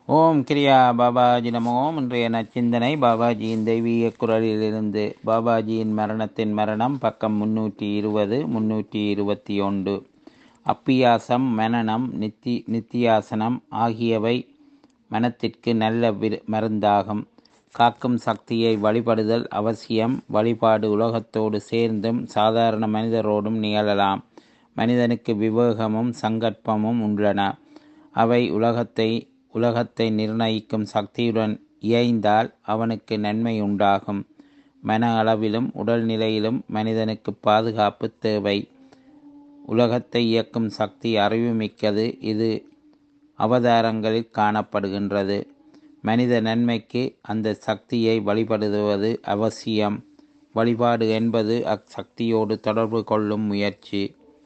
ஓம் கிரியா பாபாஜி நமோ இன்றைய நச்சிந்தனை பாபாஜியின் தெய்வீக குரலிலிருந்து பாபாஜியின் மரணத்தின் மரணம் பக்கம் முன்னூற்றி இருபது முன்னூற்றி இருபத்தி ஒன்று அப்பியாசம் மனனம் நித்தி நித்தியாசனம் ஆகியவை மனத்திற்கு நல்ல விரு- மருந்தாகும் காக்கும் சக்தியை வழிபடுதல் அவசியம் வழிபாடு உலகத்தோடு சேர்ந்தும் சாதாரண மனிதரோடும் நிகழலாம் மனிதனுக்கு விவேகமும் சங்கற்பமும் உள்ளன அவை உலகத்தை உலகத்தை நிர்ணயிக்கும் சக்தியுடன் இயைந்தால் அவனுக்கு நன்மை உண்டாகும் மன அளவிலும் உடல் நிலையிலும் மனிதனுக்கு பாதுகாப்பு தேவை உலகத்தை இயக்கும் சக்தி அறிவுமிக்கது இது அவதாரங்களில் காணப்படுகின்றது மனித நன்மைக்கு அந்த சக்தியை வழிபடுவது அவசியம் வழிபாடு என்பது அச்சக்தியோடு தொடர்பு கொள்ளும் முயற்சி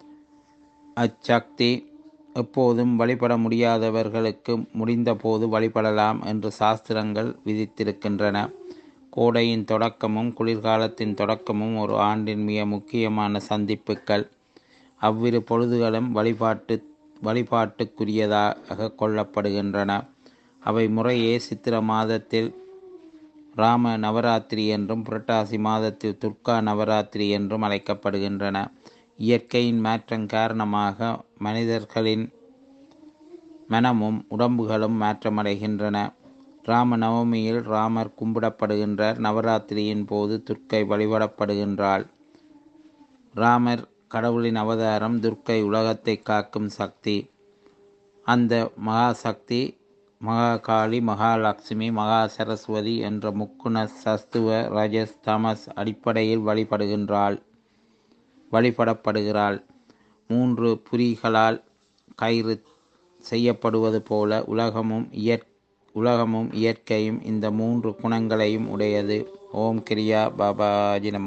அச்சக்தி எப்போதும் வழிபட முடியாதவர்களுக்கு முடிந்தபோது வழிபடலாம் என்று சாஸ்திரங்கள் விதித்திருக்கின்றன கோடையின் தொடக்கமும் குளிர்காலத்தின் தொடக்கமும் ஒரு ஆண்டின் மிக முக்கியமான சந்திப்புகள் அவ்விரு பொழுதுகளும் வழிபாட்டு வழிபாட்டுக்குரியதாக கொள்ளப்படுகின்றன அவை முறையே சித்திர மாதத்தில் ராம நவராத்திரி என்றும் புரட்டாசி மாதத்தில் துர்கா நவராத்திரி என்றும் அழைக்கப்படுகின்றன இயற்கையின் மாற்றம் காரணமாக மனிதர்களின் மனமும் உடம்புகளும் மாற்றமடைகின்றன ராம நவமியில் ராமர் கும்பிடப்படுகின்றார் நவராத்திரியின் போது துர்க்கை வழிபடப்படுகின்றாள் ராமர் கடவுளின் அவதாரம் துர்க்கை உலகத்தை காக்கும் சக்தி அந்த மகாசக்தி மகாகாளி மகாலட்சுமி மகா சரஸ்வதி என்ற முக்குண சஸ்துவ ரஜஸ் தமஸ் அடிப்படையில் வழிபடுகின்றாள் வழிபடப்படுகிறாள் மூன்று புரிகளால் கயிறு செய்யப்படுவது போல உலகமும் இயற் உலகமும் இயற்கையும் இந்த மூன்று குணங்களையும் உடையது ஓம் கிரியா பாபாஜி நமோ